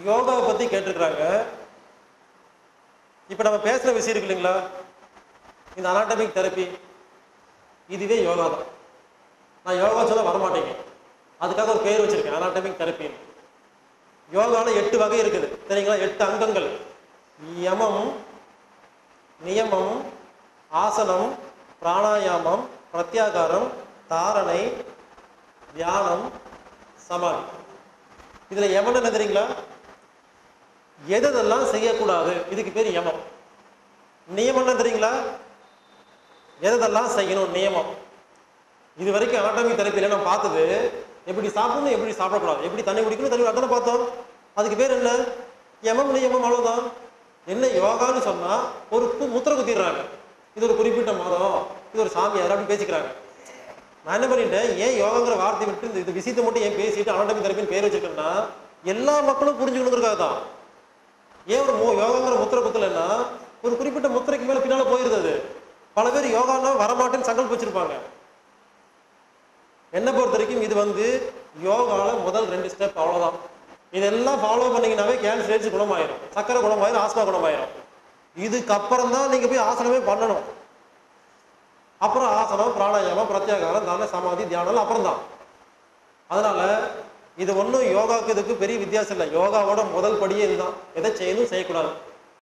யோகாவை பத்தி கேட்டிருக்கிறாங்க இப்போ நம்ம பேசுற விஷயம் இருக்கு இல்லைங்களா இந்த அனாட்டமிக் தெரப்பி இதுவே யோகா தான் நான் யோகா சொல்ல வரமாட்டேங்க அதுக்காக ஒரு பேர் வச்சிருக்கேன் அனாட்டமிக் தெரப்பின்னு யோகாவில் எட்டு வகை இருக்குது சரிங்களா எட்டு அங்கங்கள் யமம் நியமம் ஆசனம் பிராணாயாமம் பிரத்யாகாரம் தாரணை தியானம் சமாதி இதுல யமன் என்ன தெரியுங்களா எதெல்லாம் செய்யக்கூடாது இதுக்கு பேர் யமம் நியமம் என்ன தெரியுங்களா எதெல்லாம் செய்யணும் நியமம் இது வரைக்கும் அனாட்டமி தெரப்பியில் நம்ம பார்த்தது எப்படி சாப்பிடணும் எப்படி சாப்பிடக்கூடாது எப்படி தண்ணி குடிக்கணும் தண்ணி அதானே பார்த்தோம் அதுக்கு பேர் என்ன யமம் நியமம் அவ்வளவுதான் என்ன யோகான்னு சொன்னா ஒரு கு- முத்திரை குத்திடுறாங்க இது ஒரு குறிப்பிட்ட மதம் இது ஒரு சாமியார் அப்படின்னு பேசிக்கிறாங்க நான் என்ன பண்ணிட்டேன் ஏன் யோகாங்கிற வார்த்தை விட்டு இந்த இது விஷயத்தை மட்டும் ஏன் பேசிட்டு அனாட்டமி தெரப்பின்னு பேர் வச்சிருக்கேன்னா எல்லா மக்களும் புரிஞ்சுக்கணுங்கிறதுக்காக தான் ஏன் ஒரு மோ- யோகாங்கிற முத்திரை குத்தலைன்னா ஒரு குறிப்பிட்ட முத்திரைக்கு மேல பின்னால போயிருது அது பல பேர் யோகான்னா வரமாட்டேன்னு சங்கல்பம் வச்சிருப்பாங்க என்னை பொறுத்த வரைக்கும் இது வந்து யோகால முதல் ரெண்டு ஸ்டெப் அவ்வளவுதான் இதெல்லாம் ஃபாலோ பண்ணீங்கன்னாவே கேன்சர் ஏஜ் குணமாயிரும் சக்கரை குணமாயிரும் ஆஸ்மா குணமாயிரும் இதுக்கப்புறம் தான் நீங்க போய் ஆசனமே பண்ணணும் அப்புறம் ஆசனம் பிராணாயாமம் பிரத்யாகாரம் தான சமாதி தியானம் அப்புறம் தான் அதனால இது ஒன்றும் யோகாக்கு இதுக்கு பெரிய வித்தியாசம் இல்லை யோகாவோட முதல் படியே இதுதான் எதை செய்யணும் செய்யக்கூடாது